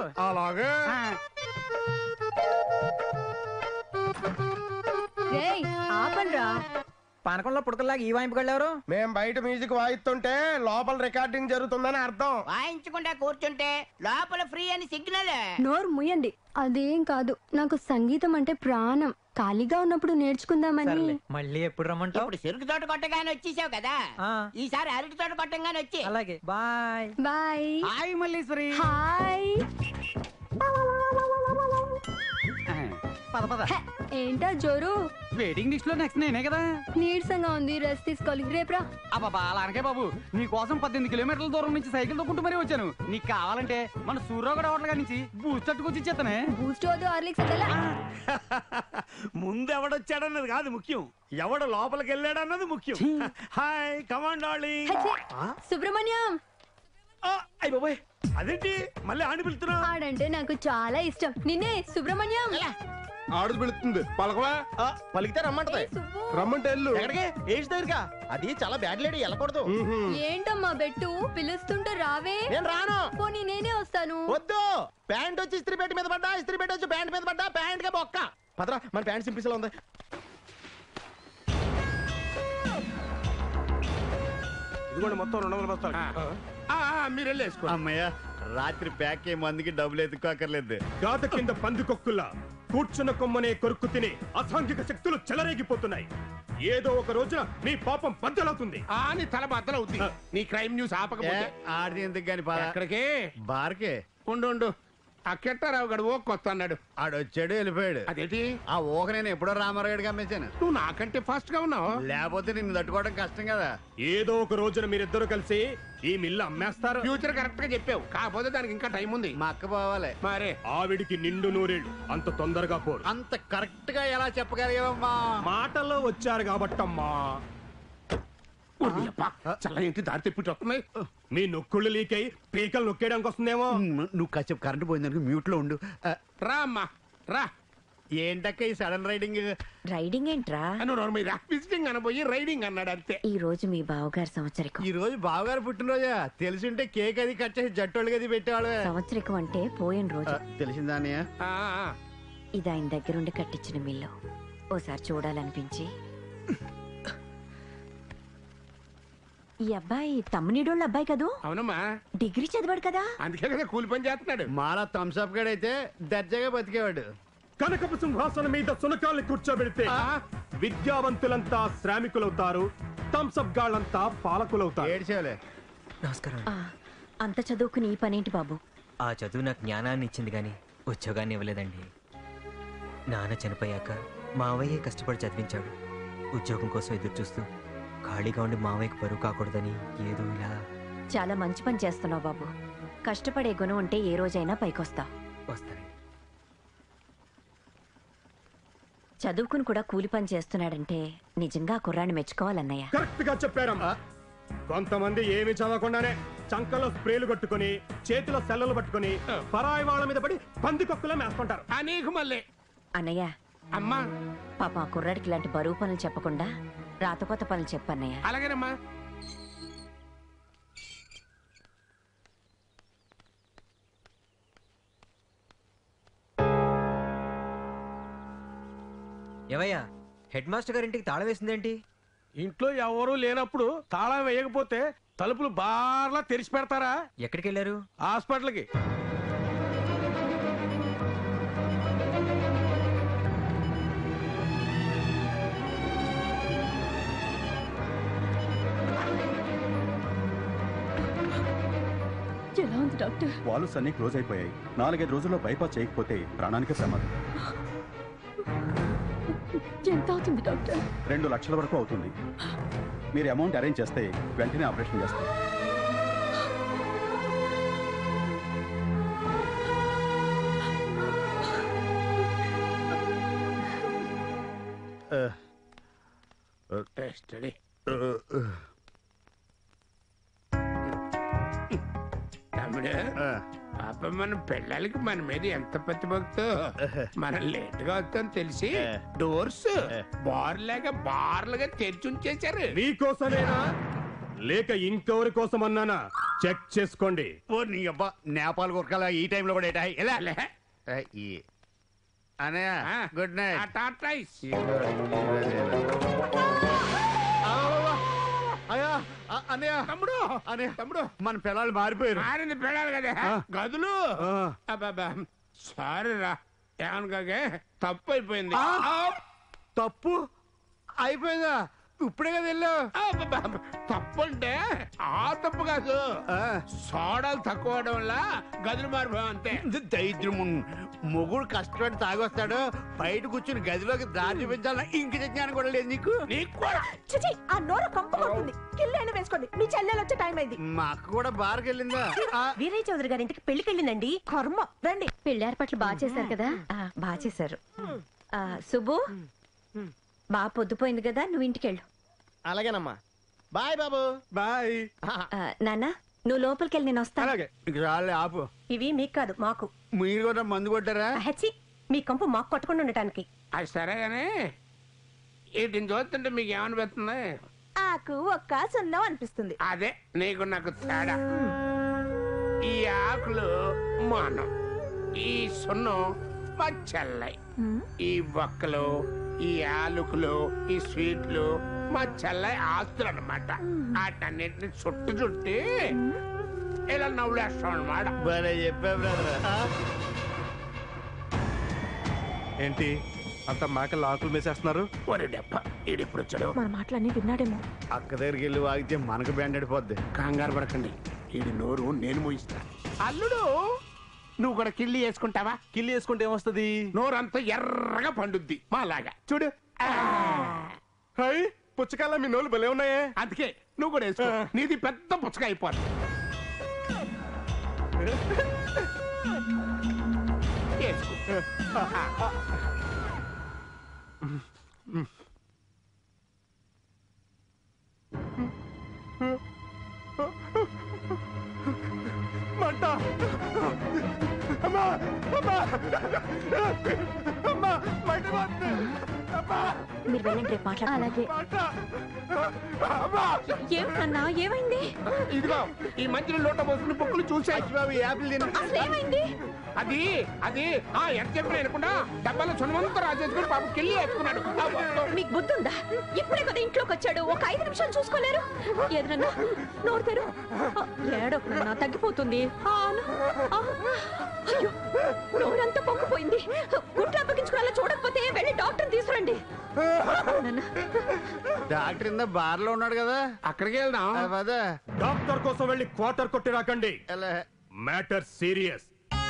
అలాగే రేయ్ ఆపండ్రా పానకంలో పుడకల్లాగా ఈ వాయింపు ఎవరు మేం బయట మ్యూజిక్ వాయిస్తుంటే లోపల రికార్డింగ్ జరుగుతుందని అర్థం వాయించకుండా కూర్చుంటే లోపల ఫ్రీ అని సిగ్నల్ నోరు ముయ్యండి అదేం కాదు నాకు సంగీతం అంటే ప్రాణం ఖాళీగా ఉన్నప్పుడు నేర్చుకుందామని సర్లే మళ్ళీ ఎప్పుడు రమ్మంటావు ఇప్పుడు చెరుకు తోట కొట్టగానే వచ్చేసావు కదా ఆ. ఈసారి అరటి తోట కొట్టంగానే వచ్చి అలాగే bye bye hi Malleswari hi పద పద హ, ఏంటా జోరు వెయిటింగ్ లిస్ట్ లో నెక్స్ట్ నేనే కదా నీరసంగా ఉంది రెస్ట్ తీసుకోవాలి రేపురా అబ్బా అలా అనకే బాబు నీ కోసం పద్దెనిమిది కిలోమీటర్ల దూరం నుంచి సైకిల్ తొక్కుంటూ మరీ వచ్చాను నీకు కావాలంటే మన సూర్యగడ హోటల్ నుంచి బూస్ట్ తట్టుకొచ్చి ఇచ్చేస్తానే బూస్ట్ వద్దు హార్లిక్స్ వద్దా ముందు ఎవడొచ్చాడన్నది కాదు ముఖ్యం ఎవడు లోపలికి వెళ్ళాడన్నది ముఖ్యం హాయ్ కమాండ్ డార్లింగ్ సుబ్రహ్మణ్యం అయ్యి బాబాయ్ అదేంటి మళ్ళీ ఆడి పిలుతున్నా ఆడంటే నాకు చాలా ఇష్టం నిన్నే సుబ్రహ్మణ్యం ఆడు పిలుస్తుంది పలకవా పలికితే రమ్మంటది ఏ సుబ్బు. రమ్మంటే ఎల్లు ఎక్కడికి ఏజ్ దగ్గరగా అది చాలా బ్యాడ్ లేడీ వెళ్ళకూడదు ఏంటమ్మా బెట్టు పిలుస్తుంటే రావే నేను రాను పోనీ నేనే వస్తాను వద్దు ప్యాంట్ వచ్చి ఇస్త్రీ పెట్టి మీద పడ్డా ఇస్త్రీ పెట్టి వచ్చి ప్యాంట్ మీద పడ్డా ప్యాంట్ గా బొక్క పదరా మన ప్యాంట్ సింపిల్స్ ఉంది ఇదిగోండి మొత్తం రెండు వందల బస్తాలు ఆ, ఆ, మీరు వెళ్ళి వేసుకోండి అమ్మయ్య రాత్రి ప్యాక్ అయ్యే మందికి డబ్బులు ఎత్తుకోకర్లేదు గాత కింద పందికొక్కుల్లా కూర్చున్న కొమ్మనే కొరుక్కు తిని అసాంఘిక శక్తులు చెలరేగిపోతున్నాయి ఏదో ఒక రోజున మీ పాపం బద్దలవుతుంది ఆ నీ తల బద్దలవుతుంది నీ క్రైమ్ న్యూస్ ఆపకపోతే ఆడిది ఎందుకు గాని పద ఎక్కడికి బార్కే ఉండు ఉండు ఆ కెట్టారావు గడు ఓ కొత్త అన్నాడు ఆడొచ్చాడు వెళ్ళిపోయాడు అదేంటి ఆ ఊక నేను ఎప్పుడో రామారాయుడికి అమ్మేశాను నువ్వు నాకంటే ఫాస్ట్ గా ఉన్నావు లేకపోతే నిన్ను తట్టుకోవడం కష్టం కదా ఏదో ఒక రోజున మీరిద్దరు కలిసి ఈ మిల్లు అమ్మేస్తారు ఫ్యూచర్ కరెక్ట్ గా చెప్పావు కాకపోతే దానికి ఇంకా టైం ఉంది మా అక్క పోవాలి మరే ఆవిడికి నిండు నూరేళ్ళు అంత తొందరగా పోరు అంత కరెక్ట్ గా ఎలా చెప్పగలిగావమ్మా మాటల్లో వచ్చారు కాబట్టమ్మా చల్ల ఏంటి దారి తెప్పిట్టు వస్తున్నాయి మీ నొక్కుళ్ళు లీక్ అయి పీకలు నొక్కేయడానికి వస్తుందేమో నువ్వు కాసేపు కరెంట్ పోయిందనుకో మ్యూట్ లో ఉండు ఆ, రా అమ్మా రా ఏంటక్క ఈ సడన్ రైడింగ్ రైడింగ్ ఏంట్రా అను నోరు మీద విజిటింగ్ అనబోయి రైడింగ్ అన్నాడు అంతే ఈ రోజు మీ బావగారి సంవత్సరికం ఈ రోజు బావగారు పుట్టినరోజా తెలిసింటే కేక్ అది కట్ చేసి జట్టోళ్ళకి అది పెట్టేవాళ్ళే సంవత్సరికం అంటే పోయిన ఆ, రోజు తెలిసిందా అన్నయ్య ఆ, ఆ. ఇది ఆయన దగ్గరుండి కట్టించిన మిల్లు ఓసారి చూడాలనిపించి ఈ అబ్బాయి తమ్మునిడోళ్ళ అబ్బాయి కదూ అవునమ్మా డిగ్రీ చదివాడు కదా అందుకే కదా కూలి పని చేస్తున్నాడు మాలా థమ్స్అప్ గడైతే దర్జాగా బతికేవాడు కనకపు సింహాసనం మీద సునకాల్ని కూర్చోబెడితే విద్యావంతులంతా శ్రామికులవుతారు థమ్సప్ గాళ్ళంతా పాలకులవుతారు ఏడ్చేవాలే నమస్కారం ఆ, అంత చదువుకుని ఈ పనేంటి బాబు ఆ చదువు నాకు జ్ఞానాన్ని ఇచ్చింది కానీ ఉద్యోగాన్ని ఇవ్వలేదండి నాన్న చనిపోయాక మావయ్యే కష్టపడి చదివించాడు ఉద్యోగం కోసం ఎదురు చూస్తూ ఖాళీగా ఉండి మావయ్యకు బరువు కాకూడదని ఏదో ఇలా చాలా మంచి పని చేస్తున్నావు బాబు కష్టపడే గుణం ఉంటే ఏ రోజైనా పైకొస్తావు వస్తానండి చదువుకుని కూడా కూలి పని చేస్తున్నాడంటే నిజంగా ఆ కుర్రాన్ని మెచ్చుకోవాలన్నయ్య కరెక్ట్ గా చెప్పారమ్మా కొంతమంది ఏమి చదవకుండానే చంకలో స్ప్రేలు కట్టుకుని చేతిలో సెల్లలు పట్టుకుని పరాయి వాళ్ళ మీద పడి పందికొక్కులా మేస్తుంటారు ఆ నీకు మళ్ళీ అన్నయ్య అమ్మా పాప ఆ కుర్రాడికి ఇలాంటి బరువు పనులు చెప్పకుండా రాతకోత పనులు చెప్పన్నయ్య అలాగేనమ్మా ఏవయ్యా హెడ్ మాస్టర్ గారి ఇంటికి తాళం వేసిందేంటి ఇంట్లో ఎవరు లేనప్పుడు తాళం వేయకపోతే తలుపులు బార్లా తెరిచి పెడతారా ఎక్కడికి వెళ్ళారు హాస్పిటల్కి ఎలా ఉంది డాక్టర్ వాల్వ్స్ అన్ని క్లోజ్ అయిపోయాయి నాలుగైదు రోజుల్లో బైపాస్ చేయకపోతే ప్రాణానికి ప్రమాదం ఎంత అవుతుంది డాక్టర్ రెండు లక్షల వరకు అవుతుంది మీరు అమౌంట్ అరేంజ్ చేస్తే వెంటనే ఆపరేషన్ చేస్తాం స్టడీ తమ్ముడు ఆ, పాప మన పిల్లలకి మన మీద ఎంత ప్రతిభక్తో మనం లేట్ గా వస్తాం తెలిసి డోర్స్ బార్లాగా బార్లుగా తెరిచి ఉంచేశారు మీకోసమేనా లేక ఇంకెవరి కోసం అన్నానా చెక్ చేసుకోండి ఓ నీ అబ్బా నేపాల్ గురకాల ఈ టైంలో కూడా ఏటా ఎలా లే. ఈ అనయ్య ఆ. గుడ్ ఆ నైట్ టాటాయిస్. అయ్యా ఆ, అన్నయ్య తమ్ముడు అన్నయ్య తమ్ముడు మన పిల్లలు మారిపోయారు మారింది పెడాలి కదా ఆ. గదులు ఆ. అబ్బబ్బా సారీ రా ఏమనుకోకే తప్పు అయిపోయింది ఆ. తప్పు అయిపోయిందా ఇప్పుడే కదా వెళ్ళావు అబ్బబ్బా, తప్పు అంటే ఆ తప్పు కాదు ఆ. సోడాలు తక్కువ అవడం వల్ల గదులు మారిపోయాం అంతే దైద్యం మొగుడు కష్టపడి తాగొస్తాడు బయట కూర్చుని గదిలోకి దారి చూపించాలన్నా ఇంక జ్ఞానం కూడా లేదు నీకు నీకు కూడా చిచి ఆ నోరు కంపు కొడుతుంది కిల్లైన వేసుకోండి మీ చెల్లెలు వచ్చే టైం అయింది మా అక్క కూడా బార్కి వెళ్ళిందా ఆ, వీరయ్య చౌదరి గారి ఇంటికి పెళ్లికెళ్ళిందండి కర్మ రండి పెళ్లి ఏర్పాట్లు బాగా చేశారు కదా ఆ, బాగా చేశారు ఆ, సుబ్బు బాగా పొద్దుపోయింది కదా నువ్వు ఇంటికెళ్ళు అలాగేనమ్మా బాయ్ బాబు బాయ్ ఆ, నాన్న నువ్వు లోపలికి నేను వస్తాను అలాగే ఇంక చాలే ఆపు ఇవి మీకు కాదు మాకు మీరు కూడా మందు కొట్టారా హెచ్చి మీ కంపు మాకు కొట్టకుండా ఉండటానికి అది సరే కానీ వీటిని చూస్తుంటే మీకు ఏమనిపిస్తుంది ఆకు ఒక్క సున్నం అనిపిస్తుంది అదే నీకు నాకు తేడా ఈ ఆకులు మానం ఈ సున్నం మా చెల్లై ఈ బొక్కలు ఈ ఆలుకలు ఈ స్వీట్లు మా చెల్లై ఆస్తులు అనమాట వాటన్నిటిని చుట్టు చుట్టి ఇలా నవ్వులేస్తాం అనమాట భలే చెప్పా బ్రదర్ ఏంటి అంత మేకలు ఆకులు మేసేస్తున్నారు ఒరే డెప్ప ఈడిప్పుడు వచ్చాడు మన మాటలన్నీ విన్నాడేమో అక్క దగ్గరికి వెళ్ళి వాగితే మనకు బ్యాండ్ అడిపోద్ది కంగారు పడకండి ఈడి నోరు నేను మోయిస్తా అల్లుడు నువ్వు కూడా కిళ్ళి వేసుకుంటావా కిల్లి వేసుకుంటే ఏమొస్తుంది నోరంతా ఎర్రగా పండుద్ది మాలాగా చూడు ఆ, హై పుచ్చకాల మీ నోళ్ళు భలే ఉన్నాయే అందుకే నువ్వు కూడా వేసుకో నీది పెద్ద పుచ్చక అయిపోతుంది వేసుకో. మంట అమ్మా అమ్మా అమ్మా మంట పోతుంది. అమ్మా మీరు వెళ్ళండి రేపు మాట్లాడాలి అలాగే మంట అమ్మా ఏమిటన్నా ఏమైంది ఇదిగో ఈ మంచిని లోట పోసుకుని బుక్కులు చూసా బాబు ఈ యాపిల్ తిను అసలు ఏమైంది అది అది ఆ ఎంత చెప్పిన వినకుండా డబ్బాలో చునమంతా రాజేసుకుని పాపం కిళ్ళి వేసుకున్నాడు ఆ, మీకు బుద్ధి ఉందా ఇప్పుడే కదా ఇంట్లోకి వచ్చాడు ఒక ఐదు నిమిషాలు చూసుకోలేరు ఎదురన్నా నోరు తెరు ఏడొకన్నా తగ్గిపోతుంది ఆ, అను. ఆ, అయ్యో నోరంతా పొంగిపోయింది గుంట్లు అప్పగించుకునేలా చూడకపోతే వెళ్ళి డాక్టర్ తీసుకురండి నాన్న, డాక్టర్ ఇందా బార్ లో ఉన్నాడు కదా అక్కడికి వెళ్దాం ఆ, పద డాక్టర్ కోసం వెళ్ళి క్వార్టర్ కొట్టి రాకండి ఎలా మ్యాటర్ సీరియస్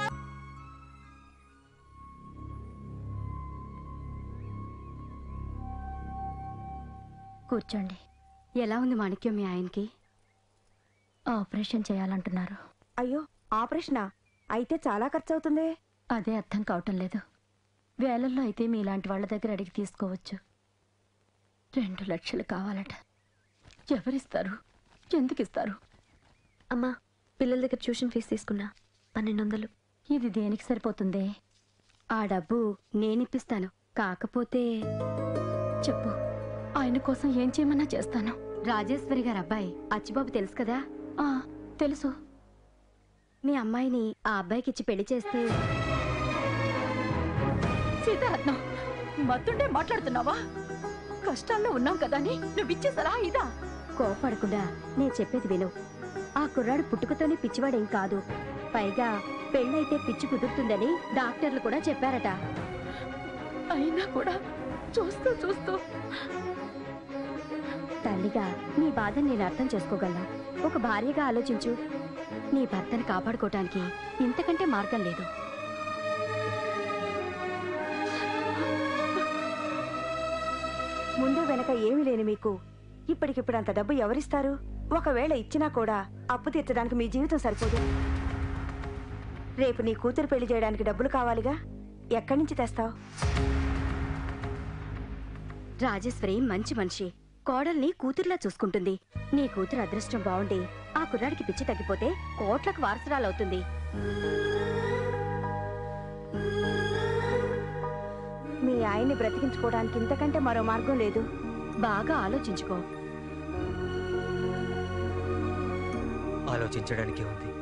కూర్చోండి ఎలా ఉంది మాణిక్యం మీ ఆయనకి ఆపరేషన్ చేయాలంటున్నారు అయ్యో ఆపరేషనా అయితే చాలా ఖర్చు అవుతుంది అదే అర్థం కావటం లేదు వేలల్లో అయితే మీలాంటి వాళ్ళ దగ్గర అడిగి తీసుకోవచ్చు రెండు లక్షలు కావాలట ఎవరిస్తారు ఎందుకు ఇస్తారు అమ్మా పిల్లల దగ్గర ట్యూషన్ ఫీజు తీసుకున్నా పన్నెండు వందలు ఇది దేనికి సరిపోతుందే ఆ డబ్బు నేనిప్పిస్తాను కాకపోతే చెప్పు ఆయన కోసం ఏం చేయమన్నా చేస్తాను రాజేశ్వరి గారు అబ్బాయి అచ్చిబాబు తెలుసు కదా ఆ తెలుసు మీ అమ్మాయిని ఆ అబ్బాయికి ఇచ్చి పెళ్లి చేస్తే సీతారత్నం మత్తుండే మాట్లాడుతున్నావా కష్టాల్లో ఉన్నాం కదా అని నువ్వు ఇచ్చే సలహా ఇదా కోపడకుండా నేను చెప్పేది విను ఆ కుర్రాడు పుట్టుకతోనే పిచ్చివాడేం కాదు పైగా పెళ్ళైతే పిచ్చి కుదురుతుందని డాక్టర్లు కూడా చెప్పారట అయినా కూడా చూస్తూ చూస్తూ తల్లిగా నీ బాధని నేను అర్థం చేసుకోగలను ఒక భార్యగా ఆలోచించు నీ భర్తను కాపాడుకోవటానికి ఇంతకంటే మార్గం లేదు ముందు వెనక ఏమీ లేని మీకు ఇప్పటికిప్పుడు అంత డబ్బు ఎవరిస్తారు ఒకవేళ ఇచ్చినా కూడా అప్పు తీర్చడానికి మీ జీవితం సరిపోదు రేపు నీ కూతురు పెళ్లి చేయడానికి డబ్బులు కావాలిగా ఎక్కడి నుంచి తెస్తావు రాజేశ్వరి మంచి మనిషి కోడల్ని కూతురులా చూసుకుంటుంది నీ కూతురు అదృష్టం బాగుండి ఆ కుర్రాడికి పిచ్చి తగ్గిపోతే కోట్లకు వారసురాలవుతుంది మీ ఆయన్ని బ్రతికించుకోవడానికి ఇంతకంటే మరో మార్గం లేదు బాగా ఆలోచించుకో ఆలోచించడానికే ఉంది